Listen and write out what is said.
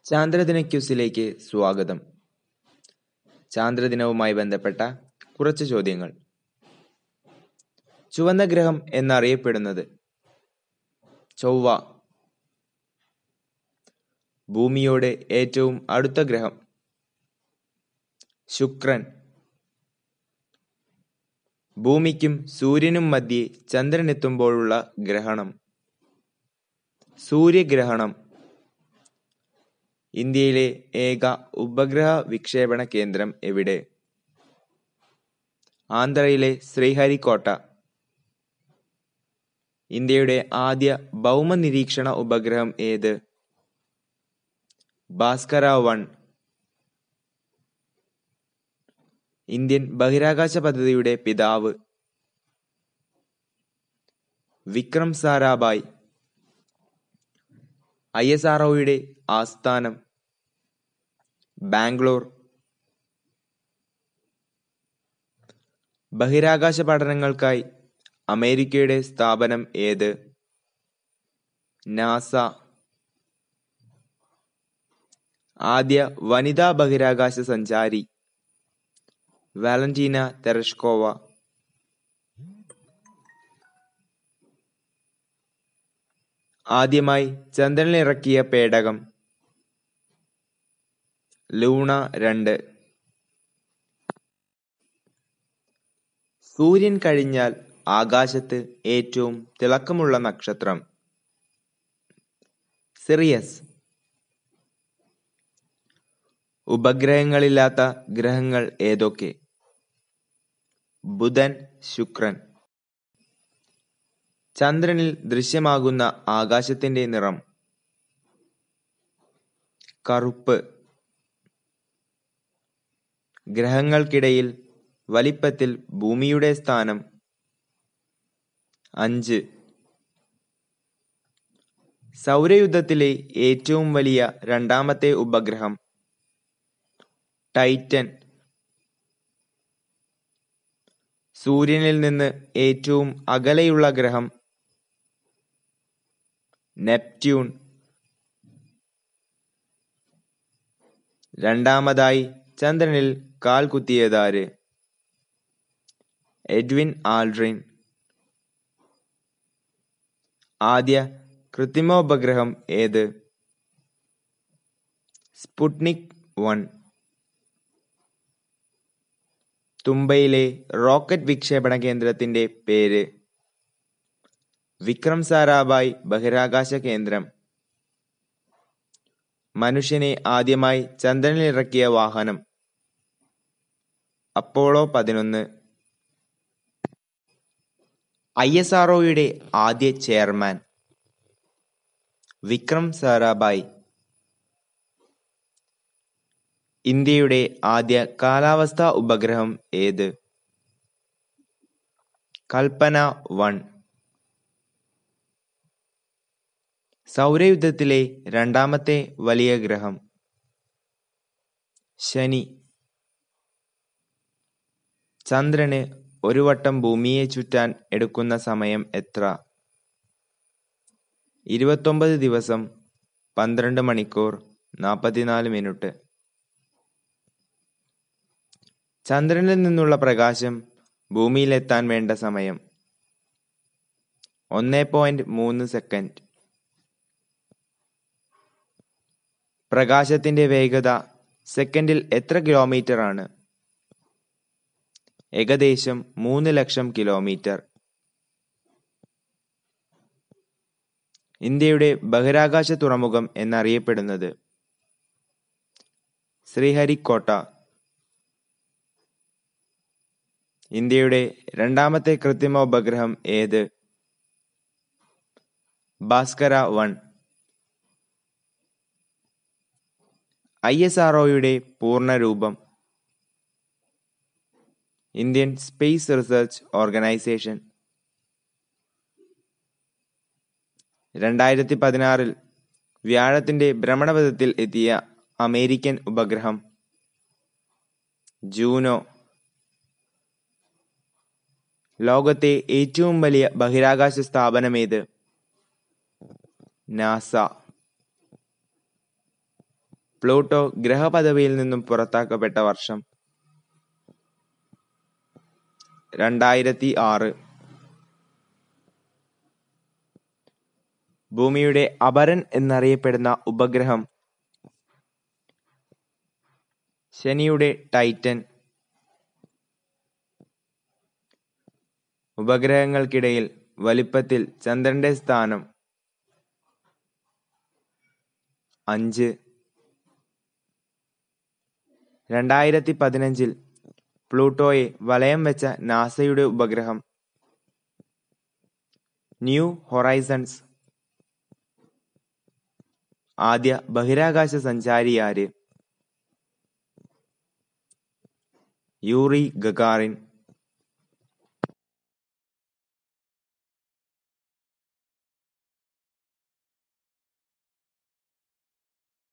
ചാന്ദ്രദിന ക്വിസിലേക്ക് സ്വാഗതം ചാന്ദ്രദിനവുമായി ബന്ധപ്പെട്ട കുറച്ച് ചോദ്യങ്ങൾ ചുവന്ന ഗ്രഹം എന്നറിയപ്പെടുന്നത് ചൊവ്വ ഭൂമിയോട് ഏറ്റവും അടുത്ത ഗ്രഹം ശുക്രൻ ഭൂമിക്കും സൂര്യനും മധ്യേ ചന്ദ്രനെത്തുമ്പോഴുള്ള ഗ്രഹണം സൂര്യഗ്രഹണം ഇന്ത്യയിലെ ഏക ഉപഗ്രഹ വിക്ഷേപണ കേന്ദ്രം എവിടെ ആന്ധ്രയിലെ ശ്രീഹരിക്കോട്ട ഇന്ത്യയുടെ ആദ്യ ഭൗമ നിരീക്ഷണ ഉപഗ്രഹം ഏത് ഭാസ്കര വൺ ഇന്ത്യൻ ബഹിരാകാശ പദ്ധതിയുടെ പിതാവ് Vikram Sarabhai I S R ആസ്ഥാനം ബാംഗ്ലൂർ ബഹിരാകാശ പഠനങ്ങൾക്കായി അമേരിക്കയുടെ സ്ഥാപനം ഏത് നാസ ആദ്യ വനിതാ ബഹിരാകാശ സഞ്ചാരി വാലന്റീന തെരഷ്കോവ ആദ്യമായി ചന്ദ്രനിലിറക്കിയ പേടകം ലൂണ രണ്ട് സൂര്യൻ കഴിഞ്ഞാൽ ആകാശത്ത് ഏറ്റവും തിളക്കമുള്ള നക്ഷത്രം സിറിയസ് ഉപഗ്രഹങ്ങളില്ലാത്ത ഗ്രഹങ്ങൾ ഏതൊക്കെ ബുധൻ ശുക്രൻ ചന്ദ്രനിൽ ദൃശ്യമാകുന്ന ആകാശത്തിന്റെ നിറം കറുപ്പ് ഗ്രഹങ്ങൾക്കിടയിൽ വലിപ്പത്തിൽ ഭൂമിയുടെ സ്ഥാനം അഞ്ച് സൗരയുദ്ധത്തിലെ ഏറ്റവും വലിയ രണ്ടാമത്തെ ഉപഗ്രഹം ടൈറ്റൻ സൂര്യനിൽ നിന്ന് ഏറ്റവും അകലെയുള്ള ഗ്രഹം നെപ്റ്റ്യൂൺ രണ്ടാമതായി ചന്ദ്രനിൽ കാൽ കുത്തിയതാര് എഡ്വിൻ ആൽഡ്രിൻ ആദ്യ കൃത്രിമോപഗ്രഹം ഏത് സ്പുട്നിക് വൺ തുമ്പയിലെ റോക്കറ്റ് വിക്ഷേപണ കേന്ദ്രത്തിന്റെ പേര് വിക്രം സാരാഭായ് ബഹിരാകാശ കേന്ദ്രം മനുഷ്യനെ ആദ്യമായി ചന്ദ്രനിലിറക്കിയ വാഹനം അപ്പോളോ പതിനൊന്ന് ഐ എസ് ആർ ആദ്യ ചെയർമാൻ വിക്രം സാരാഭായ് ഇന്ത്യയുടെ ആദ്യ കാലാവസ്ഥാ ഉപഗ്രഹം ഏത് കൽപ്പന വൺ സൗരയുദ്ധത്തിലെ രണ്ടാമത്തെ വലിയ ഗ്രഹം ശനി ചന്ദ്രന് ഒരു വട്ടം ഭൂമിയെ ചുറ്റാൻ എടുക്കുന്ന സമയം എത്ര ഇരുപത്തൊമ്പത് ദിവസം പന്ത്രണ്ട് മണിക്കൂർ നാൽപ്പത്തിനാല് മിനിറ്റ് ചന്ദ്രനിൽ നിന്നുള്ള പ്രകാശം ഭൂമിയിലെത്താൻ വേണ്ട സമയം ഒന്ന് പോയിന്റ് മൂന്ന് സെക്കൻഡ് പ്രകാശത്തിന്റെ വേഗത സെക്കൻഡിൽ എത്ര കിലോമീറ്റർ ആണ് ഏകദേശം മൂന്ന് ലക്ഷം കിലോമീറ്റർ ഇന്ത്യയുടെ ബഹിരാകാശ തുറമുഖം എന്നറിയപ്പെടുന്നത് ശ്രീഹരിക്കോട്ട ഇന്ത്യയുടെ രണ്ടാമത്തെ കൃത്രിമ ഉപഗ്രഹം ഏത് Bhaskara one I S R പൂർണ്ണരൂപം ഇന്ത്യൻ സ്പേസ് റിസർച്ച് ഓർഗനൈസേഷൻ രണ്ടായിരത്തി പതിനാറിൽ വ്യാഴത്തിന്റെ ഭ്രമണപഥത്തിൽ എത്തിയ അമേരിക്കൻ ഉപഗ്രഹം ജൂനോ ലോകത്തെ ഏറ്റവും വലിയ ബഹിരാകാശ സ്ഥാപനമേത് നാസ പ്ലൂട്ടോ ഗ്രഹപദവിയിൽ നിന്നും പുറത്താക്കപ്പെട്ട വർഷം രണ്ടായിരത്തി ആറ് ഭൂമിയുടെ അപരൻ എന്നറിയപ്പെടുന്ന ഉപഗ്രഹം ശനിയുടെ ടൈറ്റൻ ഉപഗ്രഹങ്ങൾക്കിടയിൽ വലിപ്പത്തിൽ ചന്ദ്രന്റെ സ്ഥാനം അഞ്ച് രണ്ടായിരത്തി പതിനഞ്ചിൽ പ്ലൂട്ടോയെ വലയം വെച്ച നാസയുടെ ഉപഗ്രഹം ന്യൂ ഹൊറൈസൺസ് ആദ്യ ബഹിരാകാശ സഞ്ചാരിയാര് യൂറി ഗഗാറിൻ